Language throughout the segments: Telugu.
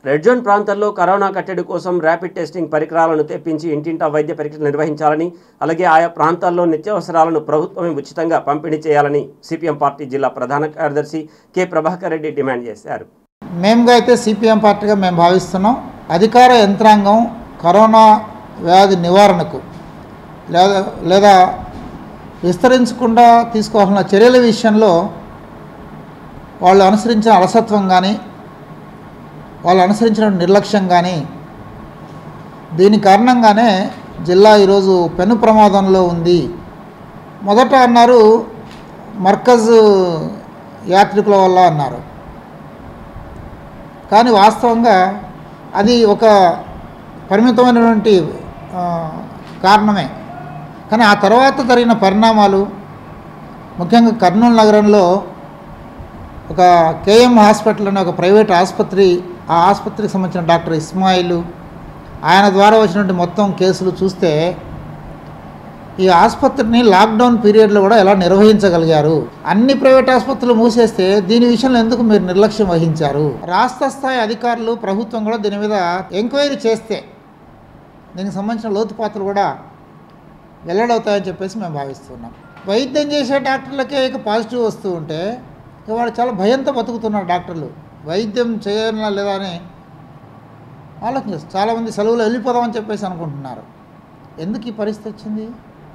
రెడ్ జోన్ ప్రాంతాల్లో కరోనా కట్టడి కోసం ర్యాపిడ్ టెస్టింగ్ పరికరాలను తెప్పించి ఇంటింటా వైద్య పరీక్షలు నిర్వహించాలని అలాగే ఆయా ప్రాంతాల్లో నిత్యావసరాలను ప్రభుత్వమే ఉచితంగా పంపిణీ చేయాలని సిపిఎం పార్టీ జిల్లా ప్రధాన కార్యదర్శి కె ప్రభాకర్ రెడ్డి డిమాండ్ చేశారు మేముగా అయితే సిపిఎం పార్టీగా మేము భావిస్తున్నాం అధికార యంత్రాంగం కరోనా వ్యాధి నివారణకు లేదా లేదా విస్తరించకుండా తీసుకోవాల్సిన చర్యల విషయంలో వాళ్ళు అనుసరించిన అలసత్వం కానీ వాళ్ళు అనుసరించిన నిర్లక్ష్యం కానీ దీని కారణంగానే జిల్లా ఈరోజు పెను ప్రమాదంలో ఉంది మొదట అన్నారు మర్కజ్ యాత్రికుల వల్ల అన్నారు కానీ వాస్తవంగా అది ఒక పరిమితమైనటువంటి ఆ, కారణమే కానీ ఆ తర్వాత జరిగిన పరిణామాలు ముఖ్యంగా కర్నూలు నగరంలో ఒక కేఎం హాస్పిటల్ అనే ఒక ప్రైవేట్ ఆసుపత్రి ఆ ఆసుపత్రికి సంబంధించిన డాక్టర్ ఇస్మాయిల్ ఆయన ద్వారా వచ్చినటువంటి మొత్తం కేసులు చూస్తే ఈ ఆసుపత్రిని లాక్డౌన్ పీరియడ్లో కూడా ఎలా నిర్వహించగలిగారు అన్ని ప్రైవేట్ ఆసుపత్రులు మూసేస్తే దీని విషయంలో ఎందుకు మీరు నిర్లక్ష్యం వహించారు రాష్ట్ర స్థాయి అధికారులు ప్రభుత్వం కూడా దీని మీద ఎంక్వైరీ చేస్తే దీనికి సంబంధించిన లోతుపాత్రలు కూడా వెల్లడవుతాయని చెప్పేసి మేము భావిస్తున్నాం వైద్యం చేసే డాక్టర్లకే ఇక పాజిటివ్ వస్తూ ఉంటే ఇక వాళ్ళు చాలా భయంతో బతుకుతున్నారు డాక్టర్లు వైద్యం చేయాలా లేదా అని ఆలోచన చేస్తారు చాలామంది సెలవులు వెళ్ళిపోదామని చెప్పేసి అనుకుంటున్నారు ఎందుకు ఈ పరిస్థితి వచ్చింది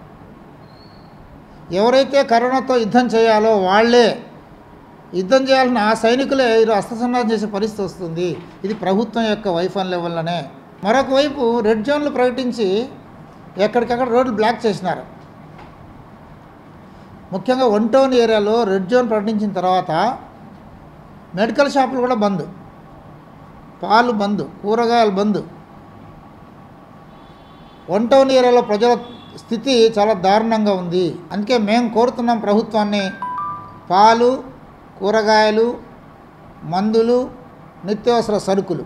ఎవరైతే కరోనాతో యుద్ధం చేయాలో వాళ్ళే యుద్ధం చేయాలని ఆ సైనికులే ఈరోజు అస్త్రసన్నాహం చేసే పరిస్థితి వస్తుంది ఇది ప్రభుత్వం యొక్క వైఫల్యం వల్లనే మరొక వైపు రెడ్ జోన్లు ప్రకటించి ఎక్కడికక్కడ రోడ్లు బ్లాక్ చేసినారు ముఖ్యంగా వన్ టౌన్ ఏరియాలో రెడ్ జోన్ ప్రకటించిన తర్వాత మెడికల్ షాపులు కూడా బంద్ పాలు బంద్ కూరగాయలు బంద్ వన్ టౌన్ ఏరియాలో ప్రజల స్థితి చాలా దారుణంగా ఉంది అందుకే మేము కోరుతున్నాం ప్రభుత్వాన్ని పాలు కూరగాయలు మందులు నిత్యావసర సరుకులు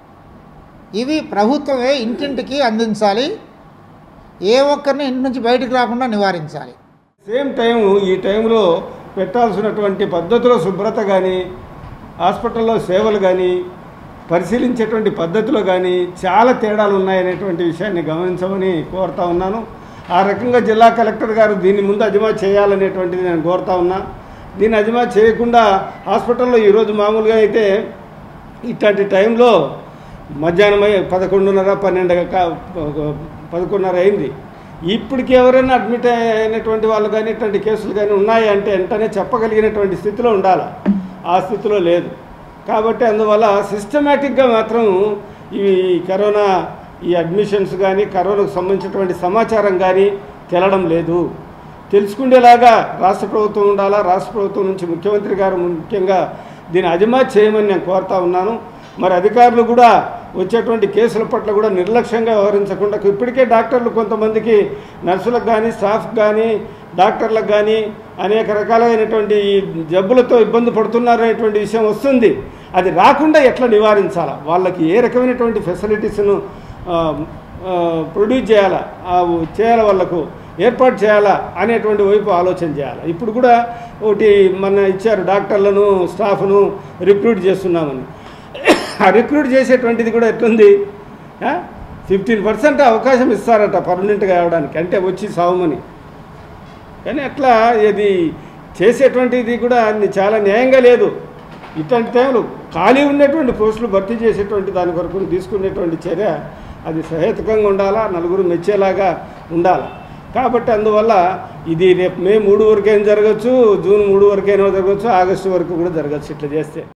ఇవి ప్రభుత్వమే ఇంటింటికి అందించాలి ఏ ఒక్కరిని ఇంటి నుంచి బయటికి రాకుండా నివారించాలి సేమ్ టైం ఈ టైంలో పెట్టాల్సినటువంటి పద్ధతిలో శుభ్రత కానీ హాస్పిటల్లో సేవలు కానీ పరిశీలించేటువంటి పద్ధతిలో కానీ చాలా తేడాలు ఉన్నాయనేటువంటి విషయాన్ని గమనించమని కోరుతా ఉన్నాను ఆ రకంగా జిల్లా కలెక్టర్ గారు దీన్ని ముందు అజమా చేయాలనేటువంటిది నేను కోరుతా ఉన్నా దీన్ని అజమా చేయకుండా హాస్పిటల్లో ఈరోజు మామూలుగా అయితే ఇట్లాంటి టైంలో మధ్యాహ్నం అయ్యి పదకొండున్నర పన్నెండు కా- పదకొండున్నర అయింది ఇప్పటికి ఎవరైనా అడ్మిట్ అయినటువంటి వాళ్ళు కానీ ఇట్లాంటి కేసులు కానీ ఉన్నాయి అంటే వెంటనే చెప్పగలిగినటువంటి స్థితిలో ఉండాలి ఆ స్థితిలో లేదు కాబట్టి అందువల్ల సిస్టమేటిక్గా మాత్రం ఈ కరోనా ఈ అడ్మిషన్స్ కానీ కరోనాకు సంబంధించినటువంటి సమాచారం కానీ తెలడం లేదు తెలుసుకునేలాగా రాష్ట్ర ప్రభుత్వం ఉండాలా రాష్ట్ర ప్రభుత్వం నుంచి ముఖ్యమంత్రి గారు ముఖ్యంగా దీన్ని అజమా చేయమని నేను కోరుతా ఉన్నాను మరి అధికారులు కూడా వచ్చేటువంటి కేసుల పట్ల కూడా నిర్లక్ష్యంగా వ్యవహరించకుండా ఇప్పటికే డాక్టర్లు కొంతమందికి నర్సులకు కానీ స్టాఫ్ కానీ డాక్టర్లకు కానీ అనేక రకాలైనటువంటి ఈ జబ్బులతో ఇబ్బంది పడుతున్నారు అనేటువంటి విషయం వస్తుంది అది రాకుండా ఎట్లా నివారించాలా వాళ్ళకి ఏ రకమైనటువంటి ఫెసిలిటీస్ను ఆ, ఆ, ప్రొడ్యూస్ చేయాలా ఆ, చేయాలి వాళ్ళకు ఏర్పాటు చేయాలా అనేటువంటి వైపు ఆలోచన చేయాలి ఇప్పుడు కూడా ఒకటి మన ఇచ్చారు డాక్టర్లను స్టాఫ్ను రిక్రూట్ చేస్తున్నామని ఆ రిక్రూట్ చేసేటువంటిది కూడా ఎట్లుంది ఫిఫ్టీన్ పర్సెంట్ అవకాశం ఇస్తారట పర్మనెంట్గా అవడానికి అంటే వచ్చి సావమని కానీ అట్లా ఇది చేసేటువంటిది కూడా అన్ని చాలా న్యాయంగా లేదు ఇట్లాంటి టైంలో ఖాళీ ఉన్నటువంటి పోస్టులు భర్తీ చేసేటువంటి దాని కొరకు తీసుకునేటువంటి చర్య అది సహేతుకంగా ఉండాలా నలుగురు మెచ్చేలాగా ఉండాలి కాబట్టి అందువల్ల ఇది రేపు మే మూడు వరకైనా జరగచ్చు జూన్ మూడు వరకైనా జరగచ్చు ఆగస్టు వరకు కూడా జరగచ్చు ఇట్లా చేస్తే